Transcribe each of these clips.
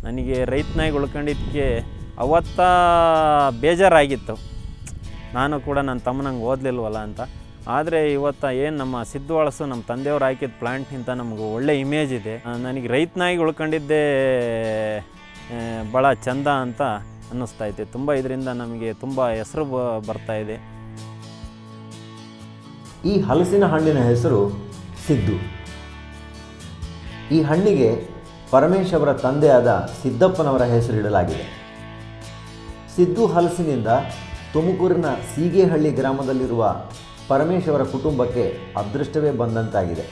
ನನಗೆ ರೈತನಾಗಿ ಉಳ್ಕೊಂಡಿದ್ದಕ್ಕೆ ಅವತ್ತ ಬೇಜಾರಾಗಿತ್ತು ನಾನು ಕೂಡ ನನ್ನ ತಮ್ಮನಂಗೆ ಓದಲಿಲ್ವಲ್ಲ ಅಂತ ಆದರೆ ಇವತ್ತು ಏನು ನಮ್ಮ ಸಿದ್ದು ಅಳಸು ನಮ್ಮ ತಂದೆಯವ್ರು ಹಾಕಿದ ಪ್ಲಾಂಟ್ನಿಂದ ನಮಗೆ ಒಳ್ಳೆ ಇಮೇಜ್ ಇದೆ ಆ, ನನಗೆ ರೈತನಾಗಿ ಉಳ್ಕೊಂಡಿದ್ದೇ ಆ, ಭಾಳ ಚಂದ ಅಂತ ಅನ್ನಿಸ್ತಾ ಇದೆ ತುಂಬ ಇದರಿಂದ ನಮಗೆ ತುಂಬ ಹೆಸರು ಬ ಬರ್ತಾ ಇದೆ ಈ ಹಲಸಿನ ಹಣ್ಣಿನ ಹೆಸರು ಸಿದ್ದು ಈ ಹಣ್ಣಿಗೆ ಪರಮೇಶ್ ಅವರ ತಂದೆಯಾದ ಸಿದ್ದಪ್ಪನವರ ಹೆಸರಿಡಲಾಗಿದೆ ಸಿದ್ದು ಹಲಸಿನಿಂದ ತುಮಕೂರಿನ ಸೀಗೇಹಳ್ಳಿ ಗ್ರಾಮದಲ್ಲಿರುವ ಪರಮೇಶ್ ಅವರ ಕುಟುಂಬಕ್ಕೆ ಅದೃಷ್ಟವೇ ಬಂದಂತಾಗಿದೆ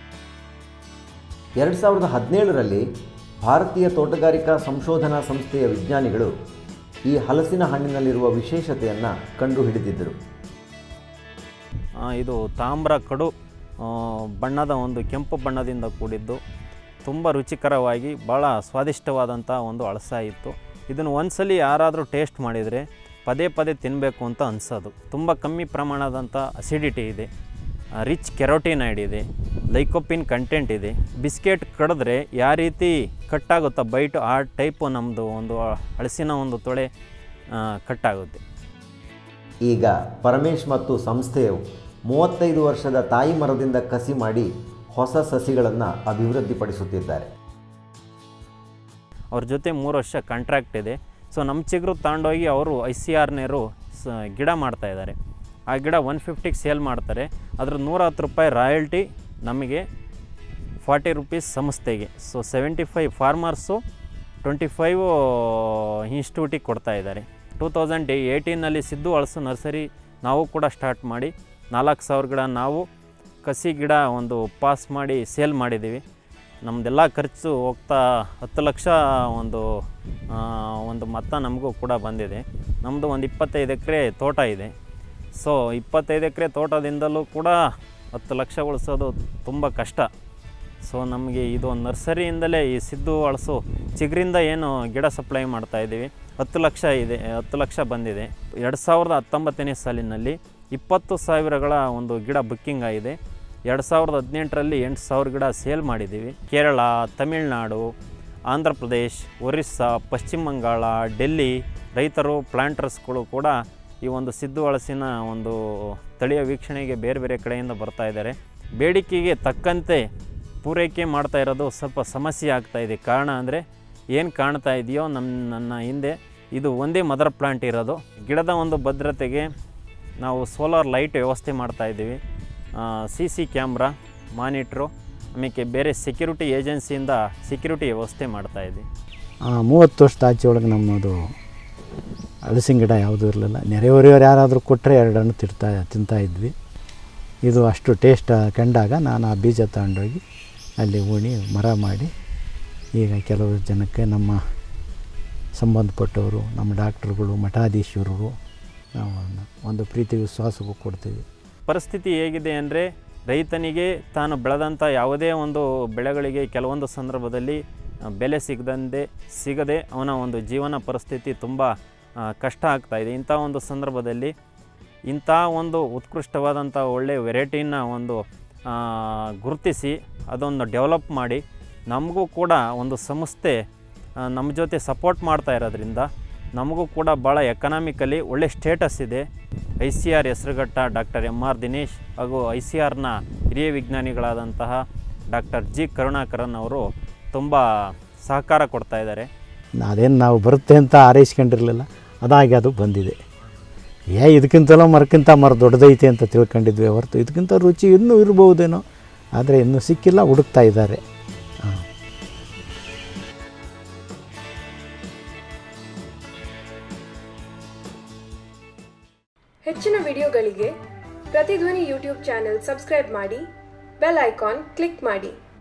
ಎರಡು ಸಾವಿರದ ಹದಿನೇಳರಲ್ಲಿ ಭಾರತೀಯ ತೋಟಗಾರಿಕಾ ಸಂಶೋಧನಾ ಸಂಸ್ಥೆಯ ವಿಜ್ಞಾನಿಗಳು ಈ ಹಲಸಿನ ಹಣ್ಣಿನಲ್ಲಿರುವ ವಿಶೇಷತೆಯನ್ನು ಕಂಡುಹಿಡಿದಿದ್ದರು ಆ, ಇದು ತಾಮ್ರ ಕಡು ಆ, ಬಣ್ಣದ ಒಂದು ಕೆಂಪು ಬಣ್ಣದಿಂದ ಕೂಡಿದ್ದು ತುಂಬ ರುಚಿಕರವಾಗಿ ಭಾಳ ಸ್ವಾದಿಷ್ಟವಾದಂಥ ಒಂದು ಅಳಸ ಇತ್ತು ಇದನ್ನು ಒಂದ್ಸಲಿ ಯಾರಾದರೂ ಟೇಸ್ಟ್ ಮಾಡಿದರೆ ಪದೇ ಪದೇ ತಿನ್ನಬೇಕು ಅಂತ ಅನಿಸೋದು ತುಂಬ ಕಮ್ಮಿ ಪ್ರಮಾಣದಂಥ ಅಸಿಡಿಟಿ ಇದೆ ರಿಚ್ ಕೆರೋಟಿನೈಡ್ ಇದೆ ಲೈಕೋಪಿನ್ ಕಂಟೆಂಟ್ ಇದೆ ಬಿಸ್ಕೆಟ್ ಕಡಿದ್ರೆ ಯಾವ ರೀತಿ ಕಟ್ಟಾಗುತ್ತೋ ಬೈಟು ಆ ಟೈಪು ನಮ್ಮದು ಒಂದು ಹಳಸಿನ ಒಂದು ತೊಳೆ ಆ, ಕಟ್ಟಾಗುತ್ತೆ ಈಗ ಪರಮೇಶ್ ಮತ್ತು ಸಂಸ್ಥೆಯು ಮೂವತ್ತೈದು ವರ್ಷದ ತಾಯಿ ಮರದಿಂದ ಕಸಿ ಮಾಡಿ ಹೊಸ ಸಸಿಗಳನ್ನು ಅಭಿವೃದ್ಧಿಪಡಿಸುತ್ತಿದ್ದಾರೆ ಅವ್ರ ಜೊತೆ ಮೂರು ವರ್ಷ ಕಾಂಟ್ರಾಕ್ಟ್ ಇದೆ ಸೊ ನಮ್ಮ ಚಿಗುರು ತಗೊಂಡೋಗಿ ಅವರು ಐ ಸಿ ಆರ್ನೇರು ಸ ಗಿಡ ಮಾಡ್ತಾ ಇದ್ದಾರೆ ಆ ಗಿಡ ಒನ್ ಫಿಫ್ಟಿಗೆ ಸೇಲ್ ಮಾಡ್ತಾರೆ ಅದ್ರ ನೂರ ಹತ್ತು ರೂಪಾಯಿ ರಾಯಲ್ಟಿ ನಮಗೆ ಫಾರ್ಟಿ ರುಪೀಸ್ ಸಂಸ್ಥೆಗೆ so seventy five farmers twenty five ಇನ್ಸ್ಟಿಟ್ಯೂಟಿಗೆ ಕೊಡ್ತಾ ಇದ್ದಾರೆ ಟೂ ತೌಸಂಡ್ ಏಯ್ಟೀನಲ್ಲಿ ಸಿದ್ದು ಹಳಸು ನರ್ಸರಿ ನಾವು ಕೂಡ ಸ್ಟಾರ್ಟ್ ಮಾಡಿ ನಾಲ್ಕು ಸಾವಿರ ಗಿಡ ನಾವು ಕಸಿ ಗಿಡ ಒಂದು ಪಾಸ್ ಮಾಡಿ ಸೇಲ್ ಮಾಡಿದ್ದೀವಿ ನಮ್ಮದೆಲ್ಲ ಖರ್ಚು ಹೋಗ್ತಾ ಹತ್ತು ಲಕ್ಷ ಒಂದು ಆ, ಒಂದು ಮೊತ್ತ ನಮಗೂ ಕೂಡ ಬಂದಿದೆ ನಮ್ಮದು ಒಂದು ಇಪ್ಪತ್ತೈದು ಎಕರೆ ತೋಟ ಇದೆ ಸೊ ಇಪ್ಪತ್ತೈದು ಎಕರೆ ತೋಟದಿಂದಲೂ ಕೂಡ ಹತ್ತು ಲಕ್ಷ ಉಳಿಸೋದು ತುಂಬ ಕಷ್ಟ ಸೊ ನಮಗೆ ಇದು ನರ್ಸರಿಯಿಂದಲೇ ಈ ಸಿದ್ದು ಹಳಸು ಚಿಗುರಿಂದ ಏನು ಗಿಡ ಸಪ್ಲೈ ಮಾಡ್ತಾ ಇದ್ದೀವಿ ಹತ್ತು ಲಕ್ಷ ಇದೆ ಹತ್ತು ಲಕ್ಷ ಬಂದಿದೆ ಎರಡು ಸಾವಿರದ ಹತ್ತೊಂಬತ್ತನೇ ಸಾಲಿನಲ್ಲಿ ಇಪ್ಪತ್ತು ಸಾವಿರಗಳ ಒಂದು ಗಿಡ ಬುಕ್ಕಿಂಗ್ ಆಗಿದೆ ಎರಡು ಸಾವಿರದ ಹದಿನೆಂಟರಲ್ಲಿ ಎಂಟು ಸಾವಿರ ಗಿಡ ಸೇಲ್ ಮಾಡಿದ್ದೀವಿ ಕೇರಳ ತಮಿಳುನಾಡು ಆಂಧ್ರ ಪ್ರದೇಶ್ ಒರಿಸ್ಸಾ ಪಶ್ಚಿಮ ಬಂಗಾಳ ಡೆಲ್ಲಿ ರೈತರು ಪ್ಲಾಂಟರ್ಸ್ಗಳು ಕೂಡ ಈ ಒಂದು ಸಿದ್ದು ಹಳಸಿನ ಒಂದು ತಳಿಯ ವೀಕ್ಷಣೆಗೆ ಬೇರೆ ಬೇರೆ ಕಡೆಯಿಂದ ಬರ್ತಾ ಇದ್ದಾರೆ ಬೇಡಿಕೆಗೆ ತಕ್ಕಂತೆ ಪೂರೈಕೆ ಮಾಡ್ತಾ ಇರೋದು ಸ್ವಲ್ಪ ಸಮಸ್ಯೆ ಆಗ್ತಾ ಇದೆ ಕಾರಣ ಅಂದರೆ ಏನು ಕಾಣ್ತಾ ಇದೆಯೋ ನಮ್ಮ ನನ್ನ ಹಿಂದೆ ಇದು ಒಂದೇ ಮದರ್ ಪ್ಲಾಂಟ್ ಇರೋದು ಗಿಡದ ಒಂದು ಭದ್ರತೆಗೆ ನಾವು ಸೋಲಾರ್ ಲೈಟ್ ವ್ಯವಸ್ಥೆ ಮಾಡ್ತಾ ಇದ್ದೀವಿ ಸಿ ಸಿ ಕ್ಯಾಮ್ರಾ ಮಾನಿಟ್ರು ಆಮೇಲೆ ಬೇರೆ ಸೆಕ್ಯೂರಿಟಿ ಏಜೆನ್ಸಿಯಿಂದ ಸೆಕ್ಯೂರಿಟಿ ವ್ಯವಸ್ಥೆ ಮಾಡ್ತಾ ಇದ್ದೀವಿ ಆ, ಮೂವತ್ತು ವರ್ಷದ ಆಚೆ ಒಳಗೆ ನಮ್ಮದು ಹಲಸಿನ ಗಿಡ ಯಾವುದೂ ಇರಲಿಲ್ಲ ನೆರೆಹೊರೆಯವ್ರು ಯಾರಾದರೂ ಕೊಟ್ಟರೆ ಎರಡು ಹಣ್ಣು ತಿರ್ತಾ ತಿಂತಾ ಇದ್ವಿ ಇದು ಅಷ್ಟು ಟೇಸ್ಟ್ ಕಂಡಾಗ ನಾನು ಆ ಬೀಜ ತಗೊಂಡೋಗಿ ಅಲ್ಲಿ ಉಣಿ ಮರ ಮಾಡಿ ಈಗ ಕೆಲವು ಜನಕ್ಕೆ ನಮ್ಮ ಸಂಬಂಧಪಟ್ಟವರು ನಮ್ಮ ಡಾಕ್ಟ್ರುಗಳು ಮಠಾಧೀಶ್ವರರು ನಾವು ಅದನ್ನ ಒಂದು ಪ್ರೀತಿ ವಿಶ್ವಾಸಕ್ಕೂ ಕೊಡ್ತೀವಿ ಪರಿಸ್ಥಿತಿ ಹೇಗಿದೆ ಅಂದರೆ ರೈತನಿಗೆ ತಾನು ಬೆಳೆದಂಥ ಯಾವುದೇ ಒಂದು ಬೆಳೆಗಳಿಗೆ ಕೆಲವೊಂದು ಸಂದರ್ಭದಲ್ಲಿ ಆ, ಬೆಲೆ ಸಿಗದಂತೆ ಸಿಗದೆ ಅವನ ಒಂದು ಜೀವನ ಪರಿಸ್ಥಿತಿ ತುಂಬ ಆ, ಕಷ್ಟ ಆಗ್ತಾ ಇದೆ ಇಂಥ ಒಂದು ಸಂದರ್ಭದಲ್ಲಿ ಇಂಥ ಒಂದು ಉತ್ಕೃಷ್ಟವಾದಂಥ ಒಳ್ಳೆಯ ವೆರೈಟಿನ ಒಂದು ಆ, ಗುರುತಿಸಿ ಅದೊಂದು ಡೆವಲಪ್ ಮಾಡಿ ನಮಗೂ ಕೂಡ ಒಂದು ಸಂಸ್ಥೆ ಆ, ನಮ್ಮ ಜೊತೆ ಸಪೋರ್ಟ್ ಮಾಡ್ತಾ ಇರೋದ್ರಿಂದ ನಮಗೂ ಕೂಡ ಭಾಳ ಎಕನಾಮಿಕಲಿ ಒಳ್ಳೆ ಸ್ಟೇಟಸ್ ಇದೆ I C R Hesaraghatta doctor M R Dinesh ಹಾಗೂ ಐ ಸಿ ಆರ್ನ ಹಿರಿಯ ವಿಜ್ಞಾನಿಗಳಾದಂತಹ ಡಾಕ್ಟರ್ ಜಿ ಕರುಣಾಕರನ್ ಅವರು ತುಂಬ ಸಹಕಾರ ಕೊಡ್ತಾ ಇದ್ದಾರೆ ಅದೇನು ನಾವು ಬರುತ್ತೆ ಅಂತ ಹಾರೈಸ್ಕೊಂಡಿರಲಿಲ್ಲ ಅದಾಗಿ ಅದು ಬಂದಿದೆ ಏ ಇದಕ್ಕಿಂತಲೋ ಮರಕ್ಕಿಂತ ಮರ ದೊಡ್ಡದೈತೆ ಅಂತ ತಿಳ್ಕೊಂಡಿದ್ವಿ ಹೊರತು ಇದಕ್ಕಿಂತ ರುಚಿ ಇನ್ನೂ ಇರ್ಬೋದೇನೋ ಆದರೆ ಇನ್ನೂ ಸಿಕ್ಕಿಲ್ಲ ಹುಡುಕ್ತಾ ಇದ್ದಾರೆ ಹಾಂ ಹೆಚ್ಚಿನ ವಿಡಿಯೋಗಳಿಗೆ ಪ್ರತಿಧ್ವನಿ ಯೂಟ್ಯೂಬ್ ಚಾನೆಲ್ ಸಬ್ಸ್ಕ್ರೈಬ್ ಮಾಡಿ ಬೆಲ್ ಐಕಾನ್ ಕ್ಲಿಕ್ ಮಾಡಿ